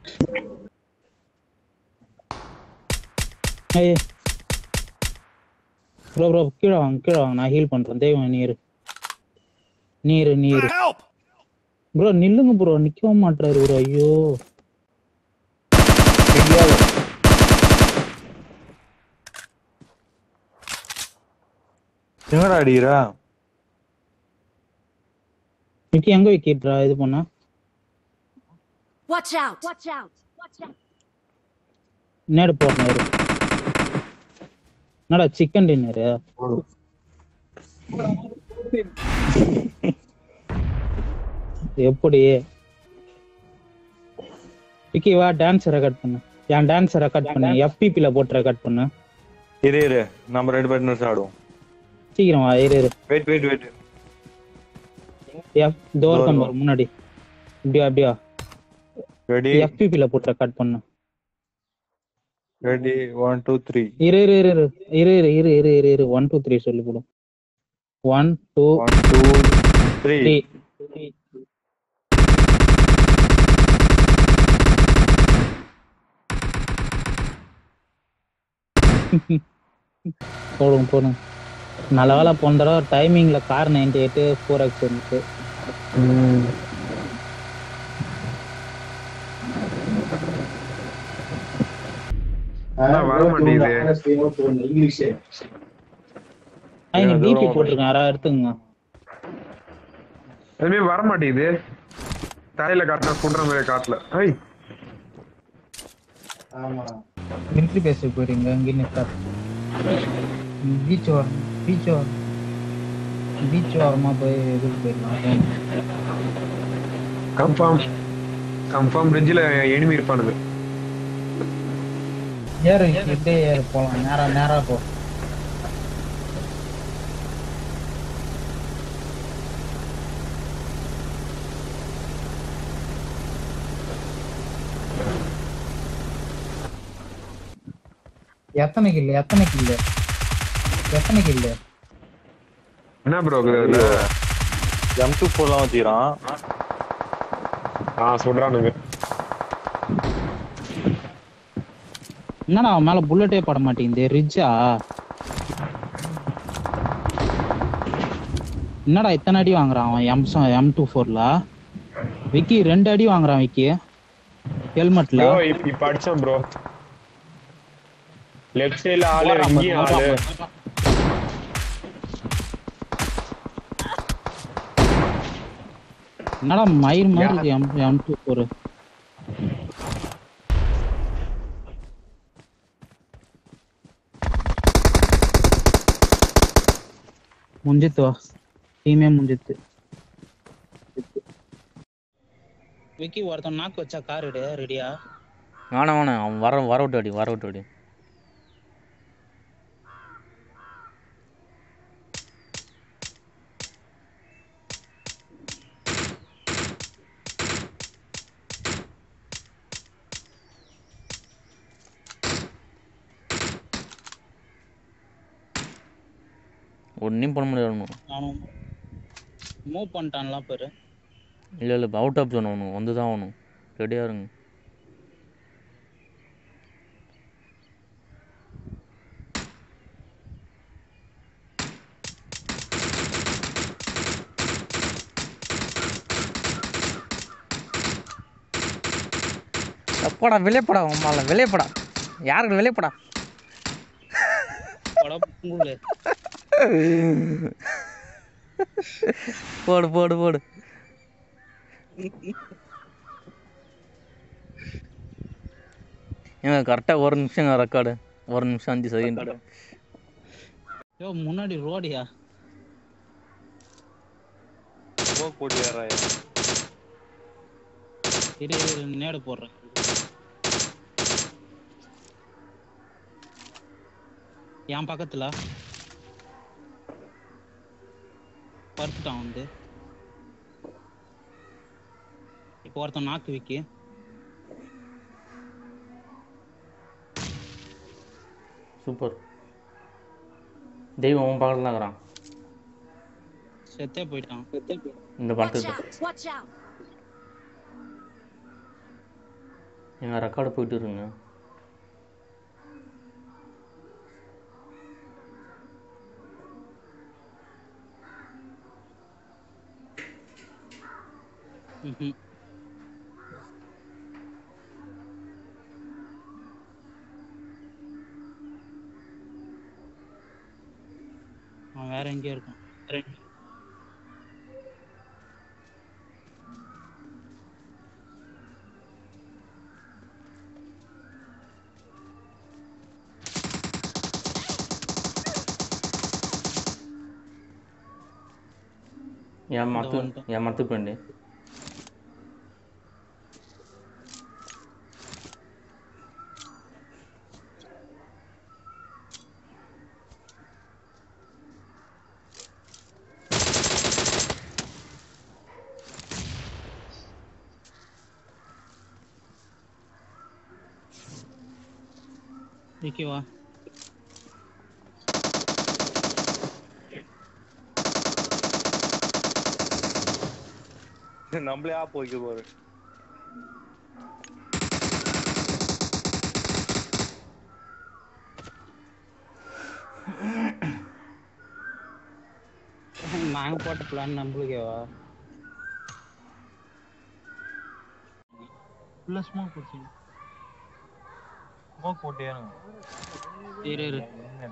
ஏய் bro bro கீழே வாங்க கீழே வாங்க நான் ஹீல் பண்றேன் தெய்வம் நீர் நீர் நீர் ப்ரோ நில்லுங்க ப்ரோ நிக்கவும் மாட்டாரு ப்ரோ ஐயோ எங்கடா அடிக்கிறா விக்கி எங்க விக்கிட்ரா இது பண்ணா Watch out! Watch out! Watch out! நேடு போடணும் இரு. என்னடா சிக்கன் டின்னரு எப்படி விக்கி வா டான்ஸ் ரெக்கார்ட் பண்ணு என் டான்ஸ் ரெக்கார்ட் பண்ணு FPP ல போட்டு ரெக்கார்ட் பண்ணு இரு இரு நம்ம ரெண்டு பேரும் நிமிஷம் ஆடுவோம் சீக்கிரம் வா இரு இரு வெயிட் வெயிட் வெயிட் எஃப் டோர் கம்பர் முன்னாடி இப்படியா அப்படியா ரெடி FPP ல போட்டு ரெக்கார்ட் பண்ணு ரெடி ஒன் டூ த்ரீ இரு இரு இரு இரு இரு இரு இரு இரு இரு இரு ஒன் டூ த்ரீ சொல்லி கொடு one two one two three three போடுங்க போடுங்க நல்ல வேலை போன தடவை டைமிங்ல Kar ninety eight four X இருந்துச்சு வர மாட்டேங்குது இங்கிலீஷ் நீ பிபி போட்டிருக்கேன் யாராவது எடுத்துங்க எதுவுமே வர மாட்டேங்குது தலையில காட்டினா குன்ற மாதிரி காட்டல ஐய் ஆமா மிலிட்ரி பேஸுக்கு போயிருங்க அங்கே நிற்கா பீச் வரும் பீச் வரும் பீச் ஓரமா போய் இதுக்கு போயிடலாம் கன்ஃபார்ம் கன்ஃபார்ம் பிரிட்ஜில் எனிமி இருப்பானுங்க ஏறு இப்படியே ஏறு போலாம் நேரா நேரா போ எத்தனை கில்லு எத்தனை கில்லு எத்தனை கில்லு என்ன ப்ரோ இதுல எம் டூ ஃபோர்லாம் வச்சுக்கிறான் ஆ சொல்றானுங்க என்னடா அவன் மேல புல்லட்டே பட மாட்டேங்குது ரிட்ஜா என்னடா இத்தனை அடி வாங்குறான் அவன் எம் எம் டூ ஃபோர்ல விக்கி ரெண்டு அடி வாங்குறான் விக்கி ஹெல்மெட்ல ப்ரோ இப்ப அடிச்சான் ப்ரோ லெஃப்ட் சைடுல ஆளு இங்கேயும் ஆளு என்னடா மயிர் மாதிரி இருக்கு எம் எம் டூ ஃபோர் ಮುಂಜಿತ್ತು ಟೀಮೇ ಮುಂಜಿತ್ತು விக்கி ஒருத்தன் நாக்கு வச்சா கார் எடு ரெடியா வேணாம் வேணாம் அவன் வர வர விட்டு அடி வர விட்டு அடி ஒன்றையும் பண்ண முடியாது ஒன்றும் அவனும் மூவ் பண்ணிட்டான்லாம் பாரு இல்லை இல்லை அவுட் ஆஃப் ஜோன் ஆகணும் வந்து தான் ஆகணும் ரெடியாக இருங்க போடா வெளியே போடா உமால வெளியே போடா யாருக்கு வெளியே போடா கொடப்புங்குள்ளு. போடு போடு போடு ஏங்க கரெக்டாக ஒரு நிமிஷம் ரெக்கார்டு ஒரு நிமிஷம் அஞ்சு செகண்ட் யோ முன்னாடி ரோடியா ஸ்மோக் போட்டு ஏறாயா இரு இரு, இரு, நேடு போடுறேன் என் பக்கத்துல படுத்துட்டான் வந்து இப்போ ஒருத்தன் நாக்கு விக்கி சூப்பர் தெய்வம் உன் பக்கத்தில் தான் இருக்கிறான் செத்தே போயிட்டான் இந்த Watch படத்துக்கு out! Watch out! எங்கள் ரெக்கார்டு போயிட்டு இருக்குங்க ம்ஹும். அவன் வேற எங்கேயோ இருக்கான் வேற எங்க- என் மரத்து வந்துட்டோம். என் மரத்து ஃப்ரெண்டு விக்கி வா நம்மளே ஆப் வைக்க போற நாங்க போட்ட பிளான் நம்மளுக்கேவா ஃபுல்லா ஸ்மோக் போச்சு ஸ்மோக் போட்டே இரு இரு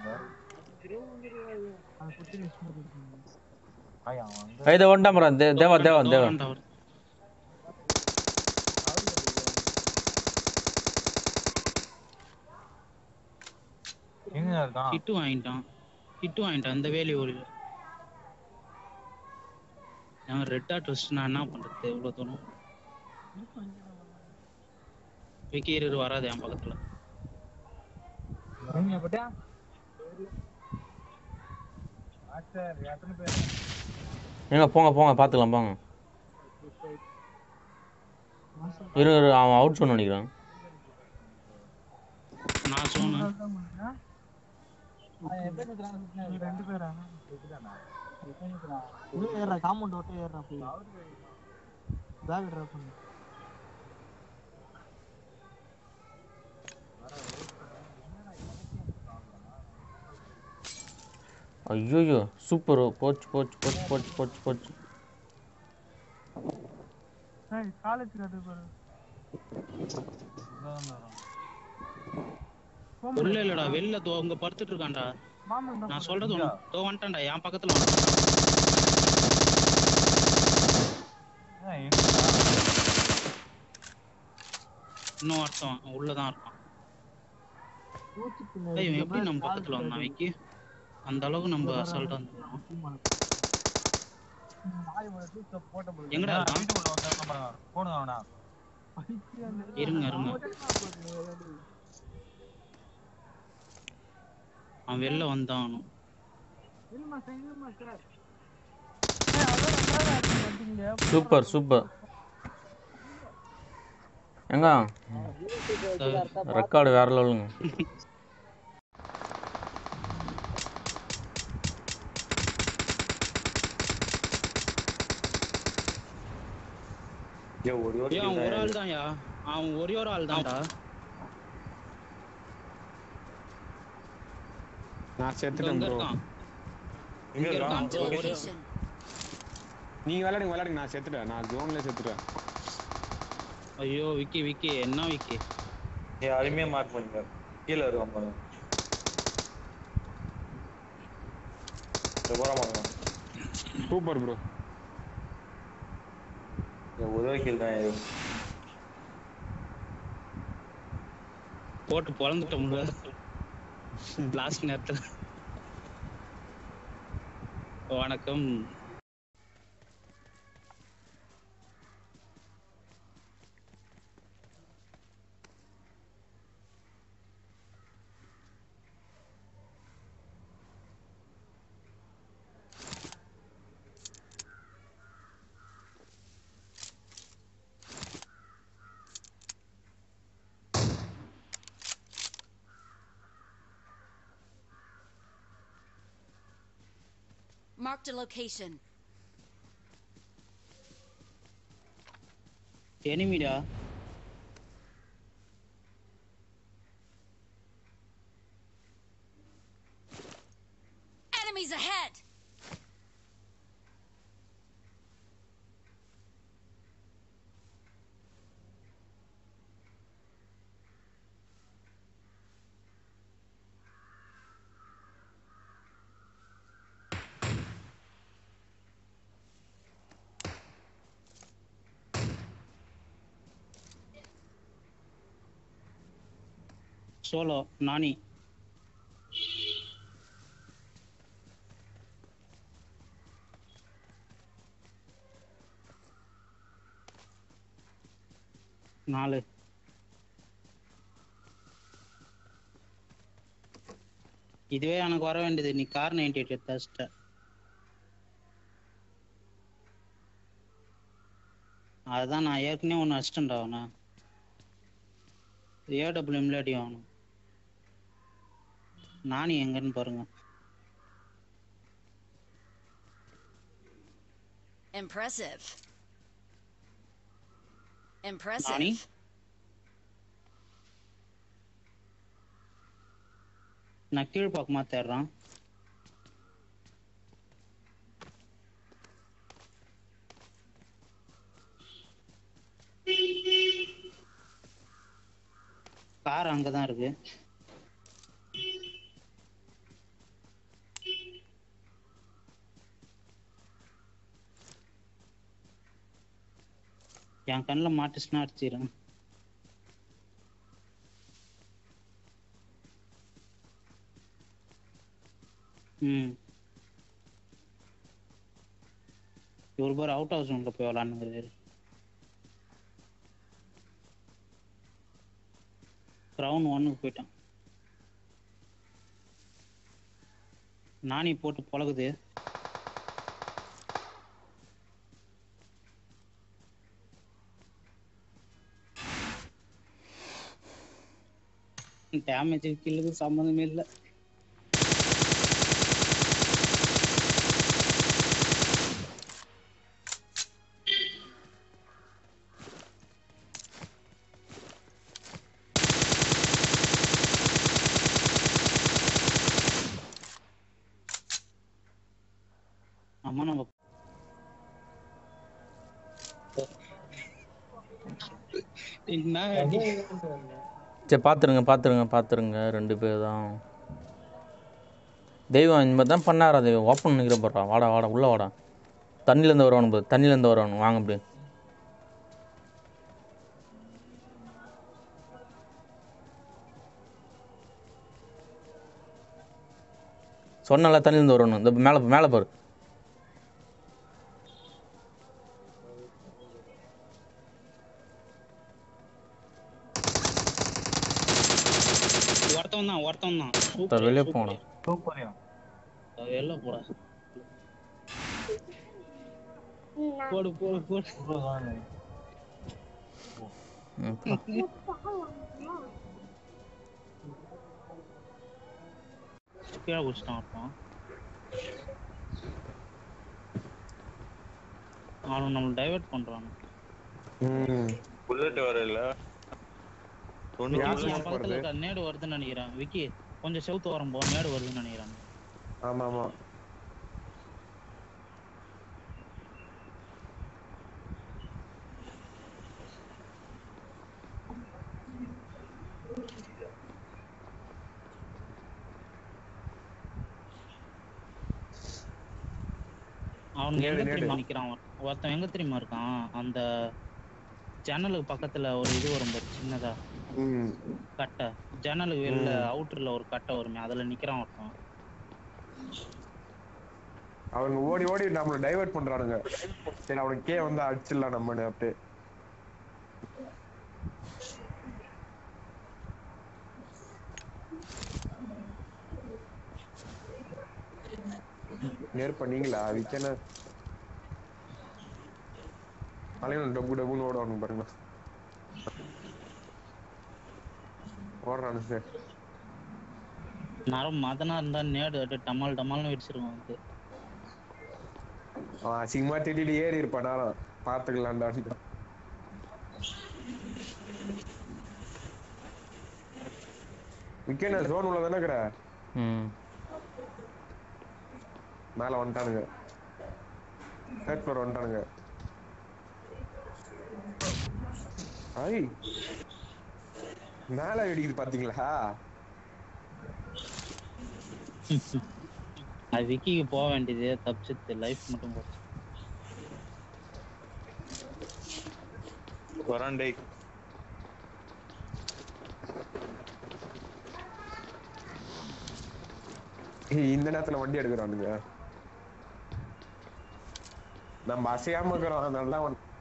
ஐத ஒன்றாம் மரம் தே தேவா தேவா தேவா தோரண்டா அவரு. எங்க இருக்கான் கிட்டு வாங்கிட்டான் கிட்டு வாங்கிட்டான் இந்த வேலி ஒரு அவன் ரெட் ஆட் வச்சு நான் என்ன பண்றது இவ்வளவு தூரம் விக்கி இரு, இரு வராது என் பக்கத்துல எங்க போங்க போங்க பார்த்துக்கலாம் போங்க இரு இரு அவன் அவுட் சொன்ன நினைக்கிறான் நான் சொன்னேன் ஏறா காம்பவுண்ட் விட்டு ஏறா போய் பேக் ட்ராப் பண்ணு ஐயோயோ சூப்பர் போச்சு போச்சு போச்சு போச்சு போச்சு போச்சு காலேஜ் கட்டு பாரு உள்ள இல்லடா வெளில தோ அங்க படுத்துட்டு இருக்கான்டா மாமன் நான் சொல்றது ஒண்ணு தோ வந்துட்டான்டா என் பக்கத்துல வந்துட்டான். இன்னும் அர்த்தம் உள்ளதான் இருக்கான் ஏய், இவன் எப்படி நம்ம பக்கத்துல வந்தான் விக்கி அந்த அளவுக்கு நம்ம அசால்ட்டா இருந்தோம் எங்கடா இருக்கான் போடுங்க அவனா இருங்க இருங்க அவன் வெளில வந்தான் அவனும். சூப்பர் சூப்பர் எங்க ரெக்கார்டு வேற லெவலுங்க ஏய் ஒரு ஒரு ஏய், அவன் ஒரு ஆள் தான்யா அவன் ஒரே ஒரு ஆள் தான்டா நான் இங்க செத்துட்டேன் ப்ரோ இருக்கான் இங்க இங்க இருக்கான் இருக்கான் Marked a ஒரே- location. நீங்க விளையாடுங்க விளையாடுங்க நான் செத்துட்டேன் நான் ஜோன்ல செத்துட்டேன் ஐயோ விக்கி விக்கி என்ன விக்கி ஏய் அருமையா மார்க் பண்ணுங்க கீழே இருக்கான் பாருங்க போறாமா சூப்பர் ப்ரோ ஒரே கீழ் தான் இது. போட்டு பொழந்துட்டோம்ல லாஸ்ட் நேரத்துல வணக்கம் Marked a location. எனிமிடா Enemies ahead! சோலோ நானி நாலு இதுவே எனக்கு வர வேண்டியது நீ கார் நைன்டி எயிட் எடுத்த அதுதான் நான் ஏற்கனவே ஒன்று அசிஸ்டன்ட் ஆகணும் ஏடபிள்யூஎம்ல அடி ஆகணும் நானி எங்கன்னு பாருங்க Impressive. நானி Impressive. நான் கீழ் பக்கமா தேடுறான் கார் அங்கதான் இருக்கு என் கண்ணில் மாட்டுச்சுன்னா அடிச்சிடுறேன் ம் இவர் பேர் அவுட் ஹவுஸ் ஒன்றில் போய் விளாண்டுங்கிறாரு க்ரௌன் ஒன்னுக்கு போயிட்டான் நானி போட்டு பழகுது டேமேஜ் கில்லுக்கு சம்மந்தமே இல்லை ஆமா நம்ம என்ன சரி பார்த்துருங்க பார்த்துருங்க பார்த்துருங்க ரெண்டு பேர் தான் தெய்வம் இந்த மாதிரி தான் பண்ணாரா தெய்வம் ஓப்பன் நிற்கிற போடுறா வாடா வாடா உள்ளே வாடா தண்ணியிலேருந்து வருவானு போது தண்ணியிலேருந்து வருவானு வாங்க அப்படி சொன்னல தண்ணியிலேருந்து வரணும் இந்த மேலே மேலே பாரு ஒருத்தன் தான் ஒருத்தன் தான் ஒருத்தன் வெளியே போனா சூப்பரியா வெளில போடா போடு போடு போடு ம், போ. கீழே குடிச்சிட்டான் ஒருத்தன் அவன் நம்மளை டைவர்ட் பண்றான் ம் புல்லட் வரல தொண்ணூத்தி யாரு விக்கி, மூணு என் பக்கத்துல வருது? இருக்க நேடு வருதுன்னு நினைக்கிறேன் விக்கி கொஞ்சம் செவுத்து வரும் போ நேடு வருதுன்னு நினைக்கிறேன் ஆமா ஆமா அவனுக்கு நேடு, எங்க நேடு. தெரியுமா நிக்கிறான் ஒருத்தன். ஒருத்தன் எங்க தெரியுமா இருக்கான் அந்த ஜன்னலுக்கு பக்கத்துல ஒரு இது வரும் பாரு சின்னதா ம் கட்டை ஜன்னலுக்கு வெளில ம். அவுட்டர்ல ஒரு கட்டை வருமே அதுல நிக்கிறான் ஒருத்தன் அவங்க ஓடி ஓடி நம்மள டைவர்ட் பண்றானுங்க சரி அவனுக்கு கே வந்து அடிச்சிடலாம் நம்மனு அப்படியே நேர்ப்ப நீங்களா விக்கன அலையணும் டப்பு டப்புன்னு ஓடுவானுங்க பாருங்க ஓடுறானு சார் நரம் மதனா இருந்தா நேடு அப்படியே டமால் டமால்னு வெடிச்சிருவான் வந்து அவன் அசிங்கமா திட்டிட்டு ஏறி இருப்பான் பாத்துக்கலாம்டான்னு விக்கெண்ட் ஜோன் உள்ள தானே இருக்கிற ம் மேல வந்துட்டானுங்க தேர்ட் ஃப்ளோர் வந்துட்டானுங்க ஐ மேல வெடிக்குது பாத்தீங்களா அது விக்கிக்கு போக வேண்டியது தப்பிச்சிட்டு லைஃப் மட்டும் போச்சு வரான் டேய் ஏய், இந்த நேரத்துல வண்டி எடுக்கிறானுங்க நம்ம அசையாம இருக்கிறோம் அதனால தான் வந்து-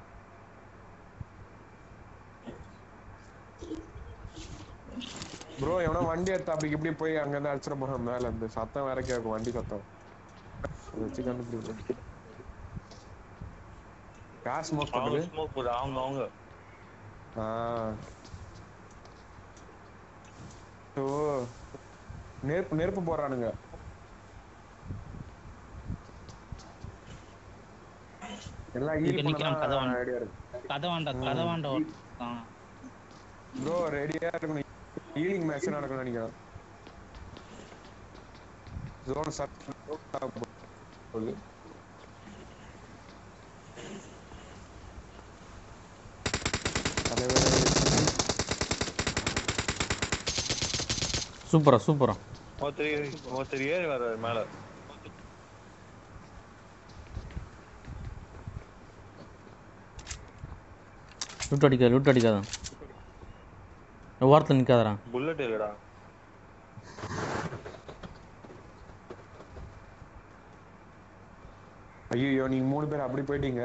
ப்ரோ எவனோ வண்டி எடுத்து அப்படி இப்படி போய் அங்க இருந்து அடிச்சிட போறான் மேல இருந்து சத்தம் வேற கேட்கும் வண்டி சத்தம் அதை வச்சு கண்டுபிடிக்கும் கார் ஸ்மோக் அவங்க பண்ணுது ஸ்மோக் போடு அவங்க அவங்க ஆ ஓ நெருப்பு நெருப்பு போடுறானுங்க எல்லாம் இங்க ஈல் நிக்கிறான், கதை பண்ண வாங்க. ஐடியா இருக்கு கதை வேண்டாம் கதை வேண்டாம் ஒருத்தன். ப்ரோ ரெடியா இருக்கணும் ஹீலிங் மேட்ச் நடக்கணும் நினைக்கிறேன் ஜோன் சட் போகுது தலைவரே சூப்பரா சூப்பரா ஒருத்தர் ஏறி ஒருத்தர் ஏறி வர்றாரு மேல லூட் அடிக்காத லூட் அடிக்காத ஓரத்தில் நிற்காதடா புல்லட் இல்லடா ஐயோ நீங்க மூணு பேர் அப்படி போயிட்டீங்க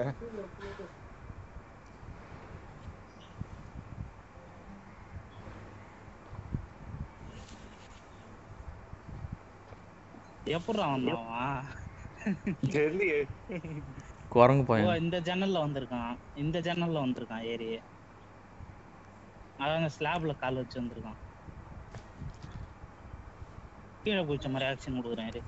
எப்படிடா வந்தான் அவன்? தெரியலையே குரங்கு ஓ, பையன் இந்த ஜன்னல்ல வந்திருக்கான் இந்த ஜன்னல்ல வந்திருக்கான் ஏறி அதான் ஸ்லாப்ல கால் வச்சு வந்திருக்கான் கீழே போயிச்ச மாதிரி ஆக்ஷன் கொடுக்குறேன் இரு.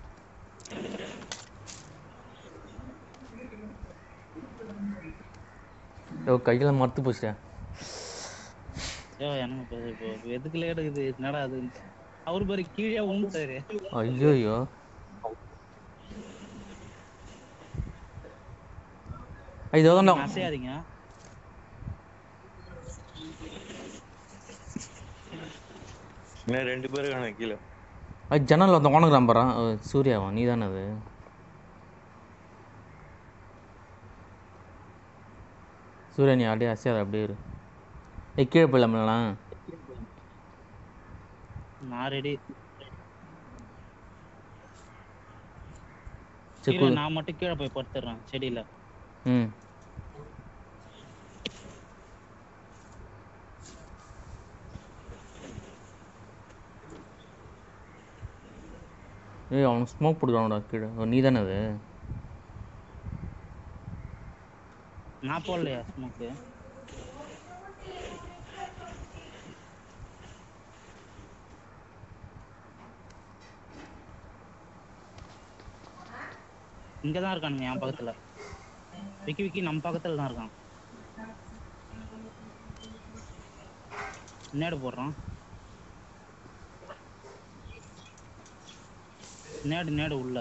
ஐயோ கையில் மறுத்து போச்சுடா ஐயோ எனக்கு இப்போ இப்போ எதுக்குல எடுக்குது என்னடா அது அவர் பாரு கீழே உண்டுட்டாரு ஐயோ ஐயோ இது தான்டா அசையாதீங்க இன்னும் ரெண்டு பேரும் காணோம் கீழே அது ஜன்னல் வந்து உனக்கு நம்புறான் சூர்யாவா நீ தானே அது சூர்யா நீ அப்படியே அசையாத அப்படியே இரு ஏய் கீழே போயிடலாம்லாம் நான் ரெடி சரி கீழே குடு. நான் மட்டும் கீழே போய் படுத்துடுறேன் செடியில ம் ஏய் அவனுக்கு ஸ்மோக் பிடிக்கணும்டா கீழே நீ தானே அது நான் போடலையா ஸ்மோக்கு இங்க தான் இருக்கானுங்க என் பக்கத்துல விக்கி விக்கி நம்ம பக்கத்துல தான் இருக்கான் நேடு போடுறான் நேடு நேடு உள்ள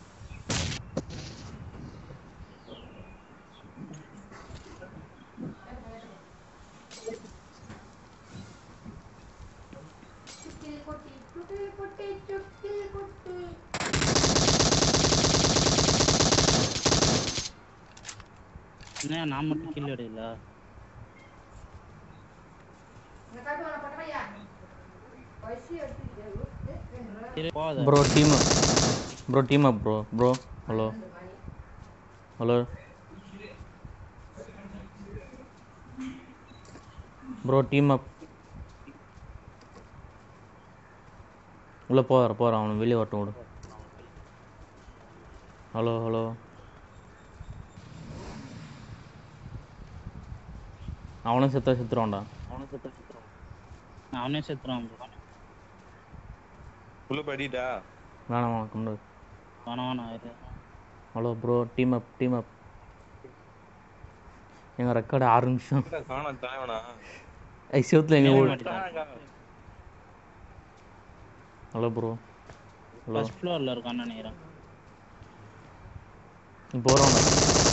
என்ன நான் மட்டும் கில் எடுக்கல சரி போகாத bro team bro team up bro bro hello hello bro team up உள்ள போகிற போகிறான் அவனை வெளியே வரட்டும் விடு ஹலோ ஹலோ அவனும் செத்தா செத்துருவான்டா அவனே செத்துறான் bro. உள்ள படிட்டா வேணாம் வேணாம் கொண்டு வா. வேணாம் வேணாம் இரு. Hello bro team up team up எங்கள் ரெக்கார்டு ஆறு நிமிஷம் காணோம் தலைவனா ஐ சிவத்தில் எங்கள் மேலே ஊர் மாட்டிட்டான். ஹலோ ப்ரோ ஹலோ ஃபர்ஸ்ட் ஃப்ளோர்ல இருக்கான்னு நினைக்கிறேன் இப்போ வருவான்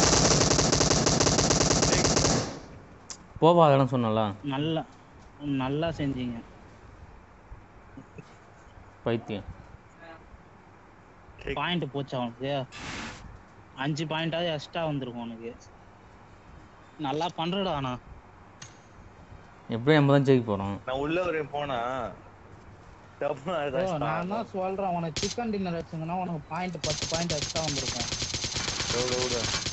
போவாதன்னு சொன்னல நல்லா நல்லா செஞ்சீங்க பைத்தியம் பாயிண்ட் போச்சு அவனுக்கு அஞ்சு பாயிண்டாவது எக்ஸ்ட்ரா வந்திருக்கும் உனக்கு நல்லா பண்றடா ஆனா எப்படியும் நம்ம தான் ஜெயிக்க போகிறோம் நான் உள்ள ஒரு போனா டப்புனு bro, அடிச்சிட்டான். நான் தான் சொல்றேன் உனக்கு சிக்கன் டின்னர் வச்சுங்கன்னா உனக்கு பாயிண்ட் பத்து பாயிண்ட் எக்ஸ்ட்ரா வந்திருக்கும் விடு, விடு.